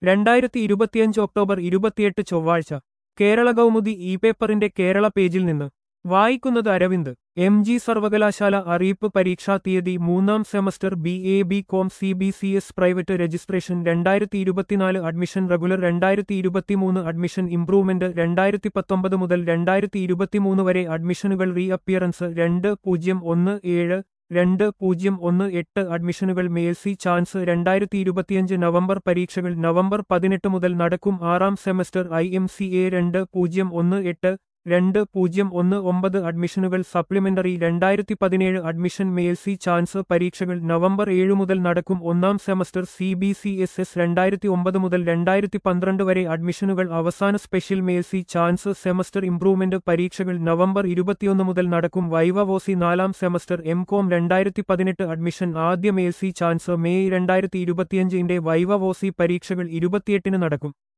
രണ്ടായിരത്തി ഇരുപത്തിയഞ്ച് ഒക്ടോബർ ഇരുപത്തിയെട്ട് ചൊവ്വാഴ്ച കേരള കൗമുദി ഇ പേപ്പറിന്റെ കേരള പേജിൽ നിന്ന് വായിക്കുന്നത് അരവിന്ദ് എം ജി സർവകലാശാല അറിയിപ്പ് പരീക്ഷാ തീയതി മൂന്നാം semester B A B com C B C S private registration രണ്ടായിരത്തി ഇരുപത്തിനാല് അഡ്മിഷൻ റെഗുലർ രണ്ടായിരത്തി ഇരുപത്തിമൂന്ന് അഡ്മിഷൻ ഇംപ്രൂവ്മെന്റ് രണ്ടായിരത്തി പത്തൊമ്പത് മുതൽ രണ്ടായിരത്തി ഇരുപത്തിമൂന്ന് വരെ അഡ്മിഷനുകൾ റീ അപ്പിയറൻസ് രണ്ട് പൂജ്യം ഒന്ന് ഏഴ് രണ്ട് പൂജ്യം ഒന്ന് എട്ട് അഡ്മിഷനുകൾ മേൽസി ചാൻസ് രണ്ടായിരത്തി ഇരുപത്തിയഞ്ച് നവംബർ പരീക്ഷകൾ നവംബർ പതിനെട്ട് മുതൽ നടക്കും ആറാം semester I M C A രണ്ട് പൂജ്യം ഒന്ന് എട്ട് രണ്ട് പൂജ്യം ഒന്ന് ഒമ്പത് അഡ്മിഷനുകൾ സപ്ലിമെന്ററി രണ്ടായിരത്തി പതിനേഴ് അഡ്മിഷൻ മേൽസി ചാൻസ് പരീക്ഷകൾ നവംബർ ഏഴ് മുതൽ നടക്കും ഒന്നാം semester C B C S S രണ്ടായിരത്തി ഒമ്പത് മുതൽ രണ്ടായിരത്തി പന്ത്രണ്ട് വരെ അഡ്മിഷനുകൾ അവസാന special mercy chance semester improvement പരീക്ഷകൾ നവംബർ ഇരുപത്തിയൊന്ന് മുതൽ നടക്കും വൈവവോസി നാലാം സെമസ്റ്റർ എം കോം രണ്ടായിരത്തി പതിനെട്ട് അഡ്മിഷൻ ആദ്യ മേൽസി ചാൻസ് മെയ് രണ്ടായിരത്തി ഇരുപത്തിയഞ്ചിന്റെ വൈവവോസി പരീക്ഷകൾ ഇരുപത്തിയെട്ടിന് നടക്കും